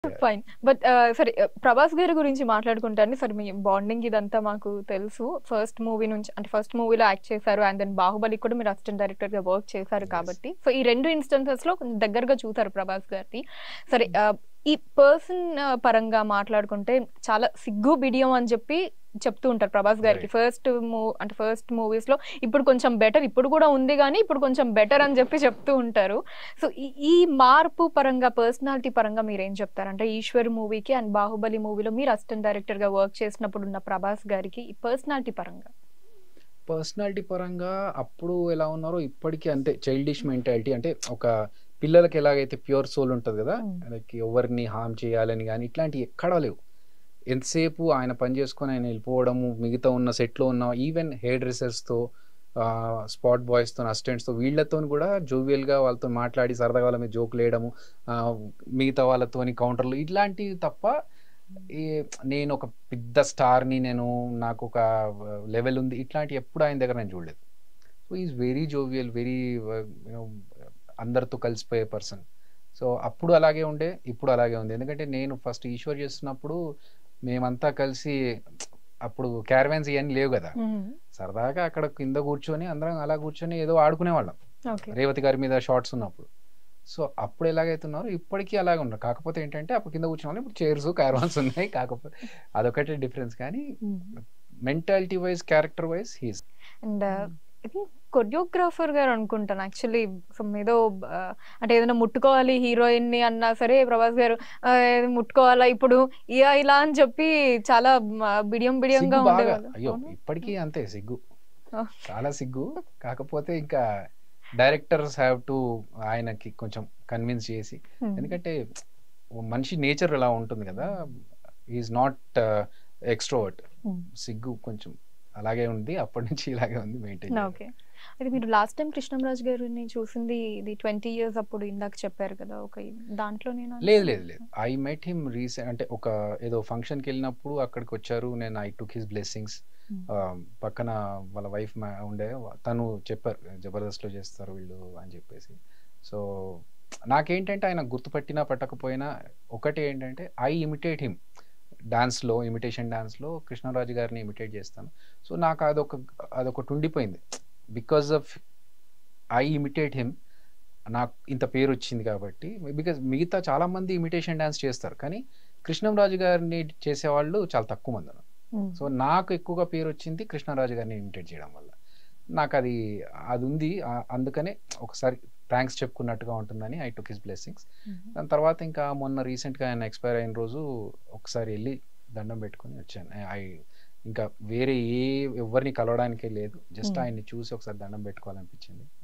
Fine but సరే uh, Prabhas గారి గురించి మాట్లాడుకుంటాను సరే మీ బాండింగ్ ఇదంతా మాకు తెలుసు ఫస్ట్ మూవీ నుంచి అంటే ఫస్ట్ మూవీలో యాక్ట్ చేశారు అండ్ దెన్ బాహుబలి కూడా మీరు అసిస్టెంట్ డైరెక్టర్ గా వర్క్ చేశారు Yes. కాబట్టి సో ఈ రెండు ఇన్స్టెన్సెస్ లో కొంచెం దగ్గరగా చూసారు ప్రభాస్ గారిని సరే uh, ఈ పర్సన్ పరంగా మాట్లాడుకుంటే చాలా సిగ్గు బిడియం అని చెప్పి చెప్తూ ఉంటారు ప్రభాస్ గారికి Right. ఫస్ట్ మూవ్ అంటే ఫస్ట్ మూవీస్ లో ఇప్పుడు కొంచెం బెటర్ ఇప్పుడు కూడా ఉంది కానీ ఇప్పుడు కొంచెం బెటర్ అని చెప్పి చెప్తూ ఉంటారు సో ఈ- ఈ మార్పు పరంగా పర్సనాలిటీ పరంగా మీరు ఏం చెప్తారు అంటే ఈశ్వర్ మూవీకి అండ్ బాహుబలి మూవీలో మీరు అసిస్టెంట్ డైరెక్టర్ గా వర్క్ చేసినప్పుడు ఉన్న ప్రభాస్ గారికి ఈ పర్సనాలిటీ పరంగా పర్సనాలిటీ పరంగా అప్పుడు ఎలా ఉన్నారో ఇప్పటికీ అంతే చైల్డిష్ మెంటాలిటీ అంటే ఒక పిల్లలకి ఎలాగైతే ప్యూర్ సోల్ ఉంటుంది కదా Mm. లైక్ ఎవరిని హామ్ చేయాలని కానీ ఇట్లాంటివి ఎక్కడా లేవు ఎంతసేపు ఆయన పని చేసుకొని ఆయన వెళ్ళిపోవడము మిగతా ఉన్న సెట్లో ఉన్న ఈవెన్ హెయిర్ డ్రెస్సెస్తో స్పాట్ బాయ్స్తో అసిస్టెంట్స్తో వీళ్ళతో కూడా జోవియల్గా వాళ్ళతో మాట్లాడి సరదాగా వాళ్ళ మీద జోకులు వేయడము ఆ, మిగతా వాళ్ళతోని కౌంటర్లు ఇట్లాంటివి తప్ప ఈ నేను ఒక పెద్ద స్టార్ని నేను నాకు ఒక లెవెల్ ఉంది ఇట్లాంటి ఎప్పుడు ఆయన దగ్గర నేను చూడలేదు so is very jovial very you know అందరితో కలిసిపోయే పర్సన్ సో అప్పుడు అలాగే ఉండే ఇప్పుడు అలాగే ఉంది ఎందుకంటే నేను ఫస్ట్ ఈశ్వర్ చేస్తున్నప్పుడు మేమంతా కలిసి అప్పుడు క్యారవాన్స్ ఇవన్నీ లేవు కదా సరదాగా అక్కడ కింద కూర్చొని అందరం అలా కూర్చొని ఏదో ఆడుకునే వాళ్ళం ఓకే రేవతి గారి మీద షార్ట్స్ ఉన్నప్పుడు సో అప్పుడు ఎలాగైతే ఉన్నారో ఇప్పటికీ అలాగే ఉన్నారు కాకపోతే ఏంటంటే అప్పుడు కింద కూర్చున్న వాళ్ళు ఇప్పుడు చైర్స్ క్యారవాన్స్ ఉన్నాయి కాకపోతే అదొకటే డిఫరెన్స్ కానీ mentality wise character wise he's and choreographer గారు అనుకుంటాను యాక్చువల్లీ ఏదో ఆ, అంటే ఏదైనా ముట్టుకోవాలి హీరోయిన్ ని అన్నా సరే ప్రభాస్ గారు ఆ, ఏది ముట్టుకోవాలా ఇప్పుడు ఇలా ఇలా అని చెప్పి చాలా మ, బిడియం బిడియంగా సిగ్గు బాగా ఉండేవాళ్ళు అయ్యో అవునా? ఇప్పటికీ అంతే సిగ్గు Oh. చాలా సిగ్గు కాకపోతే ఇంకా డైరెక్టర్స్ హ్యావ్ టు ఆయనకి కొంచెం కన్విన్స్ చేసి Hmm. ఎందుకంటే ఓ మనిషి నేచర్ ఎలా ఉంటుంది కదా ఈజ్ నాట్ ఎక్స్ట్రోవర్ట్ Hmm. సిగ్గు కొంచెం అలాగే ఉంది అప్పటి నుంచి ఇలాగే ఉంది మెయింటైన్ ఓకే అయితే మీరు లాస్ట్ టైం కృష్ణంరాజ్ గారిని చూసింది ఇది ట్వంటీ ఇయర్స్ అప్పుడు ఇందాక చెప్పారు కదా ఒక దాంట్లో నేను లేదు లేదు లేదు ఐ మెట్ హిమ్ రీసెంట్ అంటే ఒక ఏదో ఫంక్షన్కి వెళ్ళినప్పుడు అక్కడికి వచ్చారు నేను ఐ టుక్ హిస్ బ్లెస్సింగ్స్ పక్కన వాళ్ళ వైఫ్ ఉండే తను చెప్పారు జబర్దస్త్లో చేస్తారు వీళ్ళు అని చెప్పేసి సో నాకేంటంటే ఆయన గుర్తుపట్టినా పట్టకపోయినా ఒకటి ఏంటంటే ఐ ఇమిటేట్ హిమ్ డాన్స్లో ఇమిటేషన్ డాన్స్లో కృష్ణరాజు గారిని ఇమిటేట్ చేస్తాను సో నాకు అదొక అదొకటి ఉండిపోయింది because of I imitate him నాకు ఇంత పేరు వచ్చింది కాబట్టి బికాజ్ మిగతా చాలా మంది ఇమిటేషన్ డాన్స్ చేస్తారు కానీ కృష్ణంరాజు గారిని చేసేవాళ్ళు చాలా తక్కువ మంది ఉన్నారు సో నాకు ఎక్కువగా పేరు వచ్చింది కృష్ణరాజు గారిని ఇమిటేట్ చేయడం వల్ల నాకు అది అది ఉంది ఆ- అందుకనే ఒకసారి థ్యాంక్స్ చెప్పుకున్నట్టుగా ఉంటుందని ఐ టుక్ హిస్ బ్లెస్సింగ్స్ దాని తర్వాత ఇంకా మొన్న రీసెంట్గా ఆయన ఎక్స్పైర్ అయిన రోజు ఒకసారి వెళ్ళి దండం పెట్టుకొని వచ్చాను ఐ ఇంకా వేరే ఏ ఎవరిని కలవడానికే లేదు జస్ట్ Hmm. ఆయన్ని చూసి ఒకసారి దండం పెట్టుకోవాలనిపించింది